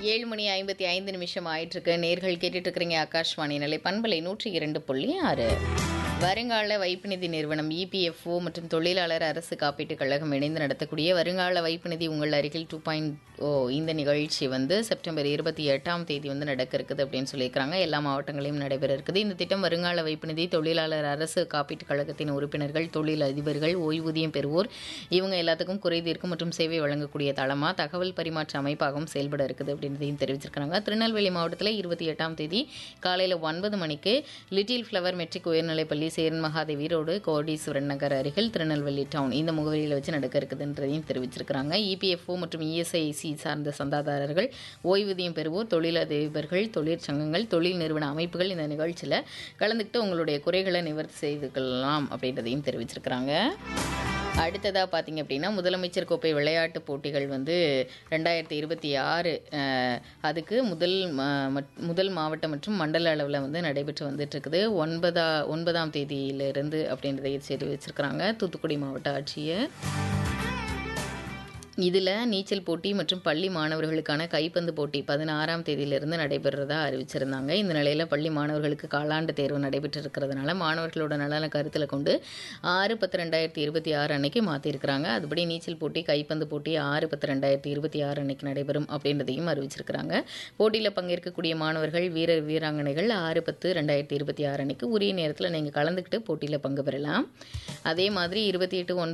ஏழு மணி ஐம்பத்தி ஐந்து நிமிஷம் ஆயிட்டிருக்கு நேர்கள் கேட்டுட்டு இருக்கிறீங்க ஆகாஷ்வாணி நிலை பண்பலை நூற்றி இரண்டு புள்ளி ஆறு வருங்கால வைப்பு நிதி நிறுவனம் இபிஎஃப்ஓ மற்றும் தொழிலாளர் அரசு காப்பீட்டுக் கழகம் இணைந்து நடத்தக்கூடிய வருங்கால வைப்பு நிதி உங்கள் அருகில் டூ பாயிண்ட் ஓ இந்த நிகழ்ச்சி வந்து செப்டம்பர் இருபத்தி எட்டாம் தேதி வந்து நடக்க இருக்குது அப்படின்னு சொல்லியிருக்கிறாங்க எல்லா மாவட்டங்களையும் நடைபெற இருக்குது இந்த திட்டம் வருங்கால வைப்பு நிதி தொழிலாளர் அரசு காப்பீட்டுக் கழகத்தின் உறுப்பினர்கள் தொழில் அதிபர்கள் ஓய்வூதியம் பெறுவோர் இவங்க எல்லாத்துக்கும் குறை தீர்க்கும் மற்றும் சேவை வழங்கக்கூடிய தளமாக தகவல் பரிமாற்ற அமைப்பாகவும் செயல்பட இருக்குது அப்படின்றதையும் தெரிவிச்சிருக்கிறாங்க திருநெல்வேலி மாவட்டத்தில் இருபத்தி எட்டாம் தேதி காலையில் ஒன்பது மணிக்கு லிட்டில் ஃப்ளவர் மெட்ரிக் உயர்நிலைப்பள்ளி சேரன் மகாதேவி ரோடு கோடீஸ்வரன் நகர் அருகில் திருநெல்வேலி டவுன் இந்த முகவரியில் வச்சு நடக்க இருக்குதுன்றதையும் தெரிவிச்சிருக்கிறாங்க இபிஎஃப்ஓ மற்றும் இஎஸ்ஐசி சார்ந்த சந்தாதாரர்கள் ஓய்வூதியம் பெறுவோர் தொழிலதிபர்கள் தொழிற்சங்கங்கள் தொழில் நிறுவன அமைப்புகள் இந்த நிகழ்ச்சியில் கலந்துக்கிட்டு உங்களுடைய குறைகளை நிவர்த்தி செய்து கொள்ளலாம் அப்படின்றதையும் தெரிவிச்சிருக்கிறாங்க அடுத்ததாக பார்த்தீங்க அப்படின்னா முதலமைச்சர் கோப்பை விளையாட்டுப் போட்டிகள் வந்து ரெண்டாயிரத்தி இருபத்தி ஆறு அதுக்கு முதல் ம- மட்- முதல் மாவட்டம் மற்றும் மண்டல அளவில் வந்து நடைபெற்று வந்துட்டு இருக்குது ஒன்பதா ஒன்பதாம் தேதியிலிருந்து அப்படின்றதை தெரிவிச்சிருக்கிறாங்க தூத்துக்குடி மாவட்ட ஆட்சியர் இதில் நீச்சல் போட்டி மற்றும் பள்ளி மாணவர்களுக்கான கைப்பந்து போட்டி பதினாறாம் தேதியிலிருந்து நடைபெறுறதா அறிவிச்சிருந்தாங்க இந்த நிலையில் பள்ளி மாணவர்களுக்கு காலாண்டு தேர்வு நடைபெற்று இருக்கிறதுனால மாணவர்களோட நலனை கருத்தில் கொண்டு ஆறு பத்து ரெண்டாயிரத்தி இருபத்தி ஆறு அன்னைக்கு மாற்றிருக்கிறாங்க அதுபடி நீச்சல் போட்டி கைப்பந்து போட்டி ஆறு பத்து ரெண்டாயிரத்தி இருபத்தி ஆறு அன்னைக்கு நடைபெறும் அப்படின்றதையும் அறிவிச்சிருக்கிறாங்க போட்டியில் பங்கேற்கக்கூடிய மாணவர்கள் வீரர் வீராங்கனைகள் ஆறு பத்து ரெண்டாயிரத்தி இருபத்தி ஆறு அன்னைக்கு உரிய நேரத்தில் நீங்கள் கலந்துக்கிட்டு போட்டியில் பங்கு பெறலாம் அதே மாதிரி இருபத்தி எட்டு ஒன்பது